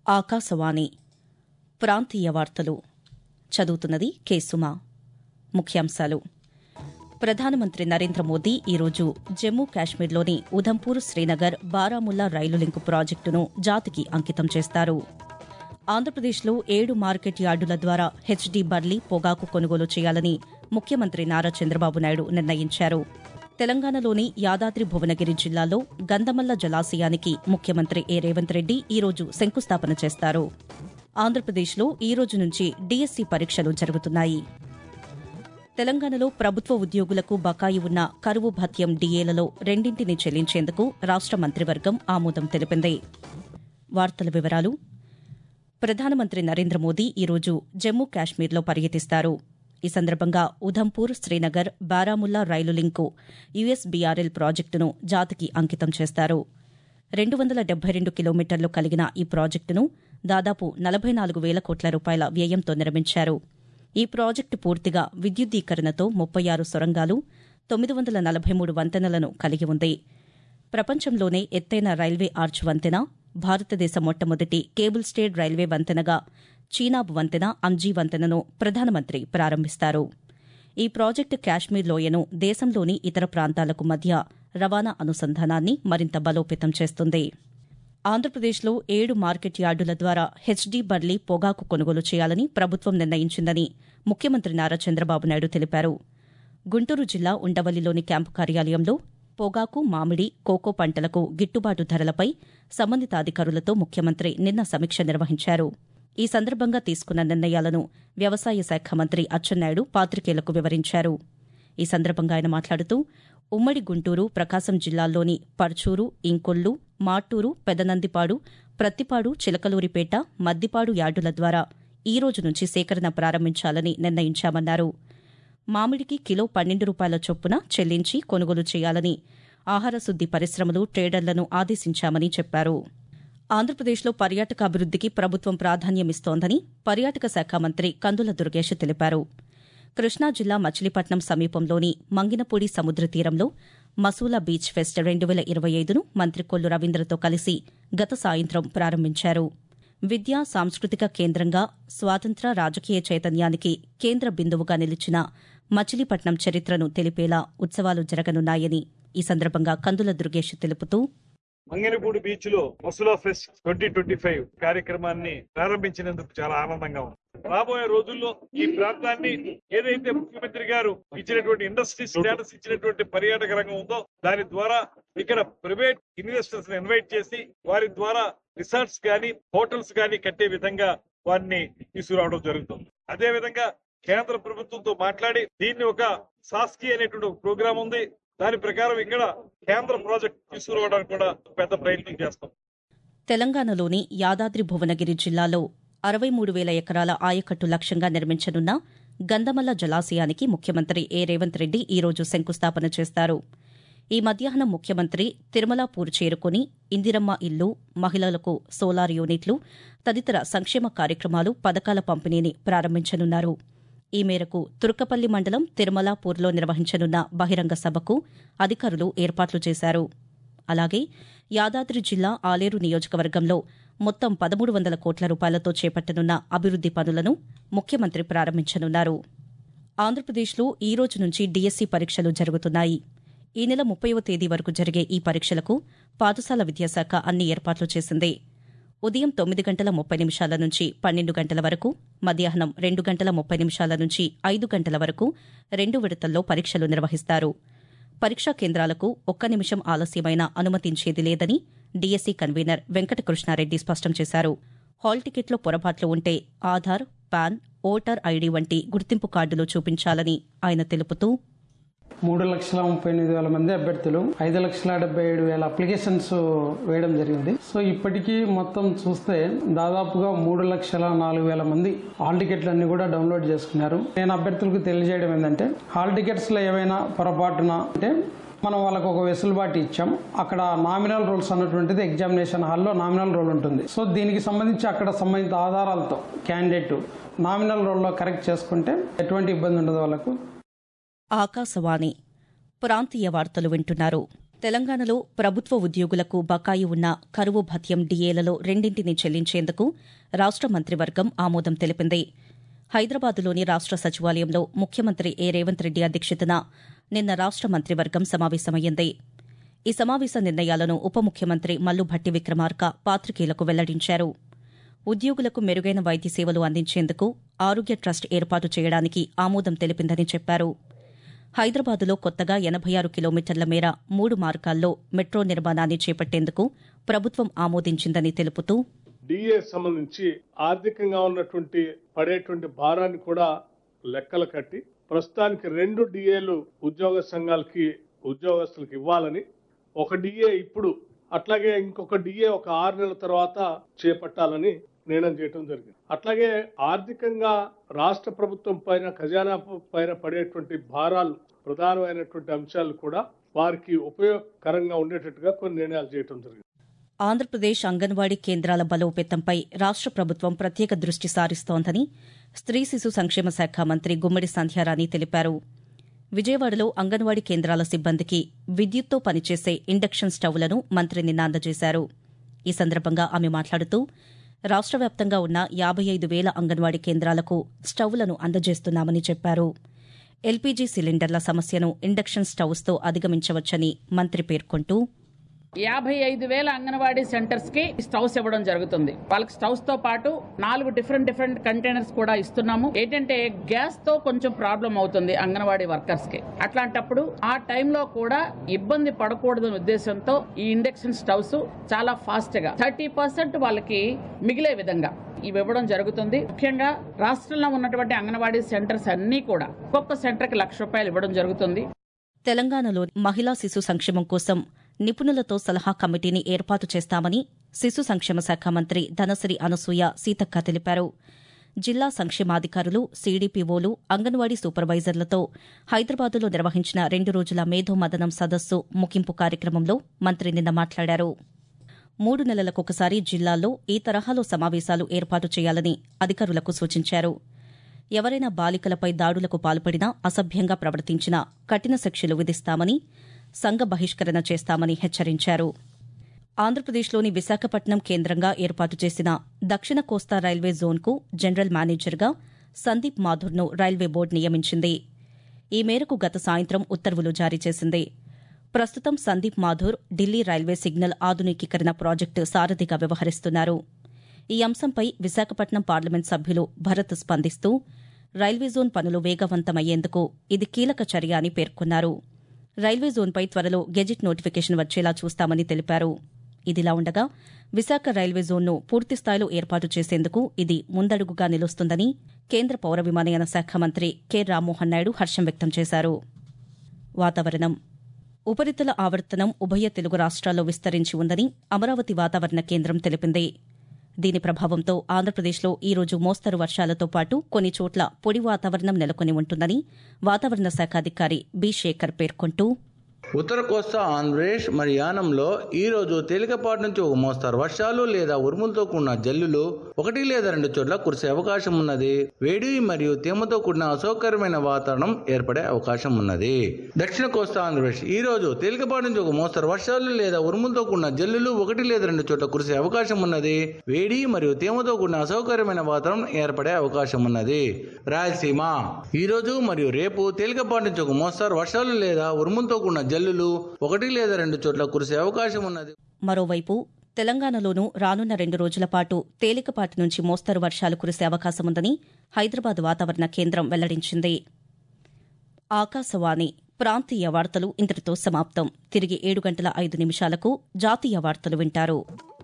ఆకాశవాణి ప్రాంతీయ వార్తలు చదువుతున్నది కె సుమా ముఖ్యాంశాలు ప్రధానమంత్రి నరేంద్ర మోదీ ఈరోజు జమ్మూ కాశ్మీర్లోని ఉధంపూర్ శ్రీనగర్ బారాముల్లా రైలు లింకు ప్రాజెక్టును జాతికి అంకితం చేస్తారు ఆంధ్రప్రదేశ్లో ఏడు మార్కెట్ యార్డుల ద్వారా హెచ్డీ బర్లీ పొగాకు కొనుగోలు చేయాలని ముఖ్యమంత్రి నారా చంద్రబాబు నాయుడు నిర్ణయించారు తెలంగాణలోని యాదాద్రి భువనగిరి జిల్లాలో గంధమల్ల జలాశయానికి ముఖ్యమంత్రి ఏ రేవంత్ రెడ్డి ఈరోజు శంకుస్థాపన చేస్తారు ఆంధ్రప్రదేశ్లో ఈ రోజు నుంచి డీఎస్సీ పరీక్షలు జరుగుతున్నాయి తెలంగాణలో ప్రభుత్వ ఉద్యోగులకు బకాయి ఉన్న కరువు భత్యం డీఏలలో రెండింటిని చెల్లించేందుకు రాష్ట మంత్రివర్గం ఆమోదం తెలిపింది వార్తల వివరాలు ప్రధానమంత్రి నరేంద్ర మోదీ ఈరోజు జమ్మూ కాశ్మీర్లో పర్యటిస్తారు ఈ సందర్భంగా ఉధంపూర్ శ్రీనగర్ బారాముల్లా రైలు లింకు యుఎస్బీఆర్ఎల్ ప్రాజెక్టును జాతికి అంకితం చేస్తారు రెండు వందల డెబ్బై రెండు కిలోమీటర్లు కలిగిన ఈ ప్రాజెక్టును దాదాపు నలభై నాలుగు వేల కోట్ల రూపాయల వ్యయంతో నిర్మించారు ఈ ప్రాజెక్టు పూర్తిగా విద్యుద్దీకరణతో ముప్పై ఆరు సొరంగాలు తొమ్మిది వందల నలభై మూడు వంతెనలను కలిగి ఉంది ప్రపంచంలోనే ఎత్తైన రైల్వే ఆర్చ్ వంతెన భారతదేశ మొట్టమొదటి కేబుల్ స్టేడ్ రైల్వే వంతెనగా చీనాబ్ వంతెన అంజీ వంతెనను ప్రధానమంత్రి ప్రారంభిస్తారు ఈ ప్రాజెక్టు కాశ్మీర్ లోయను దేశంలోని ఇతర ప్రాంతాలకు మధ్య రవాణా అనుసంధానాన్ని మరింత బలోపేతం చేస్తుంది ఆంధ్రప్రదేశ్లో ఏడు మార్కెట్ యార్డుల ద్వారా హెచ్డీ బర్లీ పొగాకు కొనుగోలు చేయాలని ప్రభుత్వం నిర్ణయించిందని ముఖ్యమంత్రి నారా చంద్రబాబు నాయుడు తెలిపారు గుంటూరు జిల్లా ఉండవల్లిలోని క్యాంపు కార్యాలయంలో పొగాకు మామిడి కోకో పంటలకు గిట్టుబాటు ధరలపై సంబంధిత అధికారులతో ముఖ్యమంత్రి నిన్న సమీక్ష నిర్వహించారు ఈ సందర్భంగా తీసుకున్న నిర్ణయాలను వ్యవసాయ శాఖ మంత్రి అచ్చెన్నాయుడు పాతికేయులకు వివరించారు ఈ సందర్భంగా ఆయన మాట్లాడుతూ ఉమ్మడి గుంటూరు ప్రకాశం జిల్లాల్లోని పర్చూరు ఇంకొల్లు మాటూరు పెదనందిపాడు ప్రత్తిపాడు చిలకలూరిపేట మద్దిపాడు యార్డుల ద్వారా ఈ రోజు నుంచి సేకరణ ప్రారంభించాలని నిర్ణయించామన్నారు మామిడికి కిలో పన్నెండు రూపాయల చొప్పున చెల్లించి కొనుగోలు చేయాలని ఆహార శుద్ది పరిశ్రమలు ట్రేడర్లను ఆదేశించామని చెప్పారు ఆంధ్రప్రదేశ్లో పర్యాటక అభివృద్దికి ప్రభుత్వం ప్రాధాన్యమిస్తోందని పర్యాటక శాఖ మంత్రి కందుల దుర్గేష్ తెలిపారు కృష్ణా జిల్లా మచిలీపట్నం సమీపంలోని మంగినపూడి సముద్ర తీరంలో మసూలా బీచ్ ఫెస్ట్ రెండు వేల ఇరవై ఐదును మంత్రి కొల్లు రవీంద్రతో కలిసి గత సాయంత్రం ప్రారంభించారు విద్యా సాంస్కృతిక కేంద్రంగా స్వాతంత్ర రాజకీయ చైతన్యానికి కేంద్ర బిందువుగా నిలిచిన మచిలీపట్నం చరిత్రను తెలిపేలా ఉత్సవాలు జరగనున్నాయని ఈ సందర్భంగా కందుల దుర్గేష్ తెలుపుతూ మంగనపూడి బీచ్ లో Masula fest twenty twenty five కార్యక్రమాన్ని ప్రారంభించినందుకు చాలా ఆనందంగా ఉంది రాబోయే రోజుల్లో ఈ ప్రాంతాన్ని ఏదైతే ముఖ్యమంత్రి గారు ఇచ్చినటువంటి ఇండస్ట్రీ స్టేటస్ ఇచ్చినటువంటి పర్యాటక రంగం ఉందో దాని ద్వారా ఇక్కడ ప్రైవేట్ ఇన్వెస్టర్స్ ఇన్వైట్ చేసి వారి ద్వారా రిసార్ట్స్ కానీ హోటల్స్ కానీ కట్టే విధంగా వారిని తీసుకురావడం జరుగుతుంది అదే విధంగా కేంద్ర ప్రభుత్వంతో మాట్లాడి దీన్ని ఒక సాస్కి అనేటువంటి ఒక ప్రోగ్రాం ఉంది దాని ప్రకారం ఇక్కడ కేంద్ర ప్రాజెక్ట్ తీసుకురావడానికి కూడా పెద్ద ప్రయత్నం చేస్తాం తెలంగాణలోని యాదాద్రి భువనగిరి జిల్లాలో అరవై మూడు వేల ఎకరాల ఆయకట్టు లక్ష్యంగా నిర్మించనున్న గంధమల్ల జలాశయానికి ముఖ్యమంత్రి ఏ రేవంత్ రెడ్డి ఈరోజు శంకుస్థాపన చేస్తారు ఈ మధ్యాహ్నం ముఖ్యమంత్రి తిరుమలాపూర్ చేరుకుని ఇందిరమ్మ ఇల్లు మహిళలకు సోలార్ యూనిట్లు తదితర సంక్షేమ కార్యక్రమాలు పథకాల పంపిణీని ప్రారంభించనున్నారు ఈ మేరకు తుర్కపల్లి మండలం తిరుమలాపూర్లో నిర్వహించనున్న బహిరంగ సభకు అధికారులు ఏర్పాట్లు చేశారు అలాగే యాదాద్రి జిల్లా ఆలేరు నియోజకవర్గంలో మొత్తం పదమూడు వందల కోట్ల రూపాయలతో చేపట్టనున్న అభివృద్ది పనులను ముఖ్యమంత్రి ప్రారంభించనున్నారు ఆంధ్రప్రదేశ్లో ఈ రోజు నుంచి డీఎస్సీ పరీక్షలు జరుగుతున్నాయి ఈ నెల ముప్పైవ తేదీ వరకు జరిగే ఈ పరీక్షలకు పాఠశాల విద్యాశాఖ అన్ని ఏర్పాట్లు చేసింది ఉదయం తొమ్మిది గంటల ముప్పై నిమిషాల నుంచి పన్నెండు గంటల వరకు మధ్యాహ్నం రెండు గంటల ముప్పై నిమిషాల నుంచి ఐదు గంటల వరకు రెండు విడతల్లో పరీక్షలు నిర్వహిస్తారు పరీక్షా కేంద్రాలకు ఒక్క నిమిషం ఆలస్యమైనా అనుమతించేది లేదని డీఎస్సీ కన్వీనర్ వెంకటకృష్ణారెడ్డి స్పష్టం చేశారు హాల్ టికెట్లో పొరపాట్లు ఉంటే ఆధార్ పాన్ ఓటర్ ఐడీ వంటి గుర్తింపు కార్డులు చూపించాలని ఆయన తెలుపుతూ మూడు లక్షల ముప్పై ఎనిమిది వేల మంది అభ్యర్థులు ఐదు లక్షల డెబ్బై ఏడు వేల అప్లికేషన్స్ వేయడం జరిగింది సో ఇప్పటికీ మొత్తం చూస్తే దాదాపుగా మూడు లక్షల నాలుగు వేల మంది హాల్ టికెట్లన్నీ కూడా డౌన్లోడ్ చేసుకున్నారు నేను అభ్యర్థులకు తెలియజేయడం ఏంటంటే హాల్ టికెట్స్ లో ఏవైనా పొరపాటున అంటే మనం వాళ్ళకు ఒక వెసులుబాటు ఇచ్చాం అక్కడ నామినల్ రోల్స్ అన్నటువంటిది ఎగ్జామినేషన్ హాల్లో నామినల్ రోల్ ఉంటుంది సో దీనికి సంబంధించి అక్కడ సంబంధిత ఆధారాలతో క్యాండిడేట్ నామినల్ రోల్లో కరెక్ట్ చేసుకుంటే ఎటువంటి ఇబ్బంది ఉండదు వాళ్ళకు ఆకాశవాణి ప్రాంతీయ వార్తలు వింటున్నారు తెలంగాణలో ప్రభుత్వ ఉద్యోగులకు బకాయి ఉన్న కరువు భత్యం డీఏలలో రెండింటిని చెల్లించేందుకు రాష్ట మంత్రివర్గం ఆమోదం తెలిపింది హైదరాబాద్లోని రాష్ట సచివాలయంలో ముఖ్యమంత్రి ఏ రేవంత్ రెడ్డి అధ్యక్షతన నిన్న రాష్ట మంత్రివర్గం సమావేశమయ్యింది ఈ సమావేశ నిర్ణయాలను ఉప ముఖ్యమంత్రి మల్లుభట్టి విక్రమార్క పాతికేయులకు వెల్లడించారు ఉద్యోగులకు మెరుగైన వైద్య సేవలు అందించేందుకు ఆరోగ్య ట్రస్ట్ ఏర్పాటు చేయడానికి ఆమోదం తెలిపిందని చెప్పారు హైదరాబాదులో కొత్తగా ఎనబై ఆరు కిలోమీటర్ల మేర మూడు మార్గాల్లో మెట్రో నిర్మాణాన్ని చేపట్టేందుకు ప్రభుత్వం ఆమోదించిందని తెలుపుతూ డిఏ సంబంధించి ఆర్థికంగా ఉన్నటువంటి పడేటువంటి భారాన్ని కూడా లెక్కలు కట్టి ప్రస్తుతానికి రెండు డిఏలు ఉద్యోగ సంఘాలకి ఉద్యోగస్తులకు ఇవ్వాలని ఒక డిఏ ఇప్పుడు అట్లాగే ఇంకొక డిఏ ఒక ఆరు నెలల తర్వాత చేపట్టాలని నిర్ణయం చేయడం జరిగింది అట్లాగే ఆర్థికంగా రాష్ట్ర ప్రభుత్వం పైన ఖజానా పైన పడేటువంటి భారాలు ప్రధానమైనటువంటి అంశాలు కూడా వారికి ఉపయోగకరంగా ఉండేటట్టుగా కొన్ని నిర్ణయాలు చేయడం జరిగింది ఆంధ్రప్రదేశ్ అంగన్వాడీ కేంద్రాల బలోపేతంపై రాష్ట ప్రభుత్వం ప్రత్యేక దృష్టి సారిస్తోందని స్త్రీ శిశు సంక్షేమ శాఖ మంత్రి గుమ్మడి సంధ్యారాణి తెలిపారు విజయవాడలో అంగన్వాడీ కేంద్రాల సిబ్బందికి విద్యుత్తో పనిచేసే ఇండక్షన్ స్టవ్లను మంత్రి నిన్న అందజేశారు ఈ సందర్భంగా ఆమె మాట్లాడుతూ రాష్ట వ్యాప్తంగా ఉన్న యాబై ఐదు వేల అంగన్వాడీ కేంద్రాలకు స్టవ్లను అందజేస్తున్నామని చెప్పారు ఎల్పీజీ సిలిండర్ల సమస్యను ఇండక్షన్ స్టవ్స్తో అధిగమించవచ్చని మంత్రి పేర్కొంటూ యాభై ఐదు వేల అంగన్వాడీ సెంటర్స్ కి స్టవ్స్ ఇవ్వడం జరుగుతుంది వాళ్ళకి స్టవ్స్ తో పాటు నాలుగు డిఫరెంట్ డిఫరెంట్ కంటైనర్స్ కూడా ఇస్తున్నాము ఏంటంటే గ్యాస్ తో కొంచెం ప్రాబ్లం అవుతుంది అంగన్వాడీ వర్కర్స్ కి అట్లాంటప్పుడు ఆ టైంలో కూడా ఇబ్బంది పడకూడదనే ఉద్దేశంతో ఈ ఇండక్షన్ స్టవ్స్ చాలా ఫాస్ట్ గా థర్టీ పర్సెంట్ వాళ్ళకి మిగిలే విధంగా ఇవి ఇవ్వడం జరుగుతుంది ముఖ్యంగా రాష్ట్రంలో ఉన్నటువంటి అంగన్వాడీ సెంటర్స్ అన్ని కూడా ఒక్కొక్క సెంటర్ కి లక్ష రూపాయలు ఇవ్వడం జరుగుతుంది తెలంగాణలో మహిళా శిశు సంక్షేమం కోసం నిపుణులతో సలహా కమిటీని ఏర్పాటు చేస్తామని శిశు సంక్షేమ శాఖ మంత్రి ధనశ్రీ అనసూయ సీతక్క తెలిపారు జిల్లా సంక్షేమాధికారులు సీడీపీఓలు అంగన్వాడీ సూపర్వైజర్లతో హైదరాబాదులో నిర్వహించిన రెండు రోజుల మేధో మదనం సదస్సు ముగింపు కార్యక్రమంలో మంత్రి నిన్న మాట్లాడారు మూడు నెలలకొకసారి జిల్లాల్లో ఈ తరహాలో సమావేశాలు ఏర్పాటు చేయాలని అధికారులకు సూచించారు ఎవరైనా బాలికలపై దాడులకు పాల్పడినా అసభ్యంగా ప్రవర్తించినా కఠిన శిక్షలు విధిస్తామని సంఘ బహిష్కరణ చేస్తామని హెచ్చరించారు ఆంధ్రప్రదేశ్లోని విశాఖపట్నం కేంద్రంగా ఏర్పాటు చేసిన దక్షిణ కోస్తా రైల్వే జోన్కు జనరల్ మేనేజర్గా సందీప్ మాథుర్ను రైల్వే బోర్డు నియమించింది ఈ మేరకు గత సాయంత్రం ఉత్తర్వులు జారీ చేసింది ప్రస్తుతం సందీప్ మాథుర్ ఢిల్లీ రైల్వే సిగ్నల్ ఆధునికీకరణ ప్రాజెక్టు సారథిగా వ్యవహరిస్తున్నారు ఈ అంశంపై విశాఖపట్నం పార్లమెంట్ సభ్యులు భరత్ స్పందిస్తూ రైల్వే జోన్ పనులు వేగవంతమయ్యేందుకు ఇది కీలక చర్య అని పేర్కొన్నారు రైల్వే జోన్పై త్వరలో గెజిట్ నోటిఫికేషన్ వచ్చేలా చూస్తామని తెలిపారు ఇదిలా ఉండగా విశాఖ రైల్వే జోన్ను పూర్తిస్థాయిలో ఏర్పాటు చేసేందుకు ఇది ముందడుగుగా నిలుస్తుందని కేంద్ర పౌర విమానయాన శాఖ మంత్రి కె రామ్మోహన్ నాయుడు హర్షం వ్యక్తం చేశారు వాతావరణం ఉపరితల ఆవర్తనం ఉభయ తెలుగు రాష్ట్రాల్లో విస్తరించి ఉందని అమరావతి వాతావరణ కేంద్రం తెలిపింది దీని ప్రభావంతో ఆంధ్రప్రదేశ్లో ఈ రోజు మోస్తరు వర్షాలతో పాటు కొన్ని చోట్ల పొడి వాతావరణం నెలకొని ఉంటుందని వాతావరణ శాఖ అధికారి బి శేఖర్ పేర్కొంటూ ఉత్తర కోస్తా ఆంధ్రప్రదేశ్ మరి యానంలో ఈ రోజు తేలికపాటి నుంచి ఒక మోస్తారు వర్షాలు లేదా ఉరుములతో కూడిన జల్లులు ఒకటి లేదా రెండు చోట్ల కురిసే అవకాశం ఉన్నది వేడి మరియు తేమతో కూడిన అసౌకర్యమైన వాతావరణం ఏర్పడే అవకాశం ఉన్నది దక్షిణ కోస్తా ఆంధ్రప్రదేశ్ ఈ రోజు తేలికపాటి నుంచి ఒక మోస్తారు వర్షాలు లేదా ఉరుములతో కూడిన జల్లులు ఒకటి లేదా రెండు చోట్ల కురిసే అవకాశం ఉన్నది వేడి మరియు తేమతో కూడిన అసౌకర్యమైన వాతావరణం ఏర్పడే అవకాశం ఉన్నది రాయలసీమ ఈ రోజు మరియు రేపు తేలికపాటి నుంచి ఒక మోస్తారు వర్షాలు లేదా ఉరుములతో కూడిన జల్లులు ఒకటి లేదా రెండు చోట్ల కురిసే అవకాశం ఉన్నది మరోవైపు తెలంగాణలోనూ రానున్న రెండు రోజుల పాటు తేలికపాటి నుంచి మోస్తరు వర్షాలు కురిసే అవకాశముందని హైదరాబాద్ వాతావరణ కేంద్రం వెల్లడించింది ఆకాశవాణి ప్రాంతీయ వార్తలు ఇంతటితో సమాప్తం తిరిగి ఏడు గంటల ఐదు నిమిషాలకు జాతీయ వార్తలు వింటారు